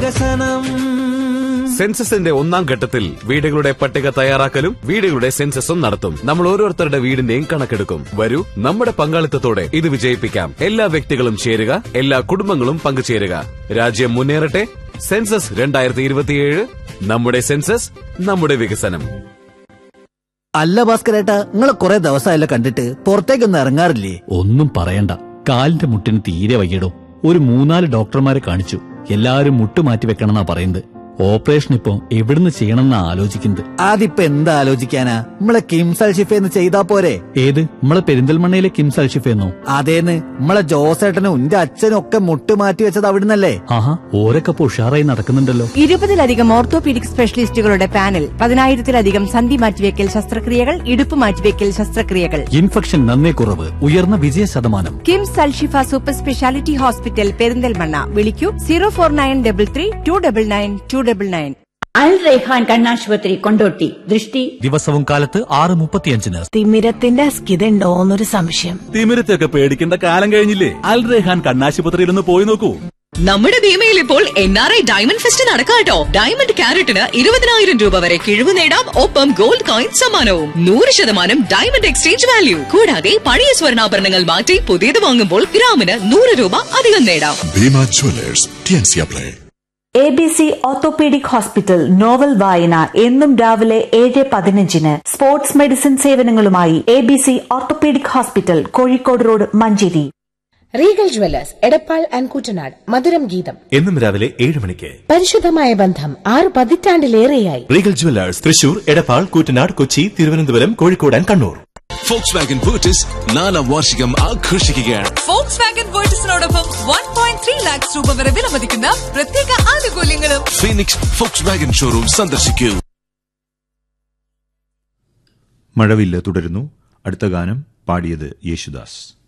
സെൻസസിന്റെ ഒന്നാം ഘട്ടത്തിൽ വീടുകളുടെ പട്ടിക തയ്യാറാക്കലും വീടുകളുടെ സെൻസസും നടത്തും നമ്മൾ ഓരോരുത്തരുടെ വീടിന്റെയും കണക്കെടുക്കും വരൂ നമ്മുടെ പങ്കാളിത്തത്തോടെ ഇത് വിജയിപ്പിക്കാം എല്ലാ വ്യക്തികളും ചേരുക എല്ലാ കുടുംബങ്ങളും പങ്കുചേരുക രാജ്യം മുന്നേറട്ടെ സെൻസസ് രണ്ടായിരത്തി ഇരുപത്തിയേഴ് നമ്മുടെ സെൻസസ് നമ്മുടെ വികസനം അല്ല ഭാസ്കരേട്ടാ നിങ്ങളെ കുറെ ദിവസമായല്ലോ കണ്ടിട്ട് പുറത്തേക്കൊന്നും ഇറങ്ങാറില്ലേ ഒന്നും പറയണ്ട കാലിന്റെ മുട്ടിന് തീരെ വയ്യടോ ഒരു മൂന്നാല് ഡോക്ടർമാരെ കാണിച്ചു എല്ലാരും മുട്ട് മാറ്റി വെക്കണമെന്നാ പറയുന്നത് ഓപ്പറേഷൻ ഇപ്പൊ എവിടുന്ന് ചെയ്യണമെന്നാ ആലോചിക്കുന്നത് അതിപ്പോ എന്താ ആലോചിക്കാനാ നമ്മളെ കിംസൽ ഷിഫേന്ന് ചെയ്താ പോരെ ഏത് നമ്മളെ പെരിന്തൽമണ്ണയിലെ കിംസ് അൽഷിഫെന്നോ അതേന്ന് നമ്മളെ ജോസേട്ടനും എന്റെ അച്ഛനും ഒക്കെ മുട്ട് മാറ്റി വെച്ചത് അവിടുന്നല്ലേ ആഹാ ഓരൊക്കെ ഇപ്പൊ ഉഷാറായി നടക്കുന്നുണ്ടല്ലോ ഇരുപതിലധികം ഓർത്തോപീഡിക് സ്പെഷ്യലിസ്റ്റുകളുടെ പാനൽ പതിനായിരത്തിലധികം സന്ധി മാറ്റിവെക്കൽ ശസ്ത്രക്രിയകൾ ഇടുപ്പ് മാറ്റിവെക്കൽ ശസ്ത്രക്രിയകൾ ഇൻഫെക്ഷൻ നന്നേ കുറവ് ഉയർന്ന വിജയ ശതമാനം KIMS Alshifa super speciality hospital Perinthalmanna വിളിക്കൂ zero four nine double three two double nine two double nine Al Raihan കണ്ണാശുപത്രി കൊണ്ടോട്ടി ദൃഷ്ടി ദിവസവും കാലത്ത് ആറ് മുപ്പത്തിയഞ്ചിന് തിമിരത്തിന്റെ അസ്കിതണ്ടോന്നൊരു സംശയം തിമിരത്തൊക്കെ പേടിക്കേണ്ട കാലം കഴിഞ്ഞില്ലേ അൽ റെഹാൻ കണ്ണാശുപത്രിയിൽ ഒന്ന് പോയി നോക്കൂ നമ്മുടെ ഭീമയിൽ ഇപ്പോൾ N R I diamond fest നടക്കാട്ടോ ഡയമണ്ട് ക്യാരറ്റിന് ഇരുപതിനായിരം രൂപ വരെ കിഴിവ് നേടാം ഒപ്പം ഗോൾഡ് കോയിൻ സമ്മാനവും നൂറ് ശതമാനം ഡയമണ്ട് എക്സ്ചേഞ്ച് വാല്യൂ കൂടാതെ പഴയ സ്വർണ്ണാഭരണങ്ങൾ മാറ്റി പുതിയത് വാങ്ങുമ്പോൾ ഗ്രാമിന് നൂറ് രൂപ അധികം നേടാം ഭീമ ജ്വല്ലേഴ്സ് ടിയൻസിയ play A B C orthopaedic hospital novel വായന എന്നും രാവിലെ ഏഴ് പതിനഞ്ചിന് സ്പോർട്സ് മെഡിസിൻ സേവനങ്ങളുമായി A B C orthopaedic hospital Kozhikode road Manjeri Regal jewellers Edappal and Kuttanad മധുരം ഗീതം എന്നും രാവിലെ ഏഴ് മണിക്ക് പരിശുദ്ധമായ ബന്ധം ആറ് പതിറ്റാണ്ടിലേറെയായി Regal jewellers Thrissur Edappal Koottanad Kochi Thiruvananthapuram Kozhikode and Kannur Volkswagen ബൂട്ടിസ് നാലാം വാർഷികം ആഘോഷിക്കുകയാണ് ഫോക്സ് വാഗൻ വേർട്ടസിനോടൊപ്പം വൺ പോയിന്റ് ത്രീ ലാക്സ് രൂപ വരെ വിലമതിക്കുന്ന പ്രത്യേക ആനുകൂല്യങ്ങളും ഫീനിക്സ് ഫോക്സ് വാഗൻ ഷോറൂം സന്ദർശിക്കൂ മഴവില്ല് തുടരുന്നു അടുത്ത ഗാനം പാടിയത് യേശുദാസ്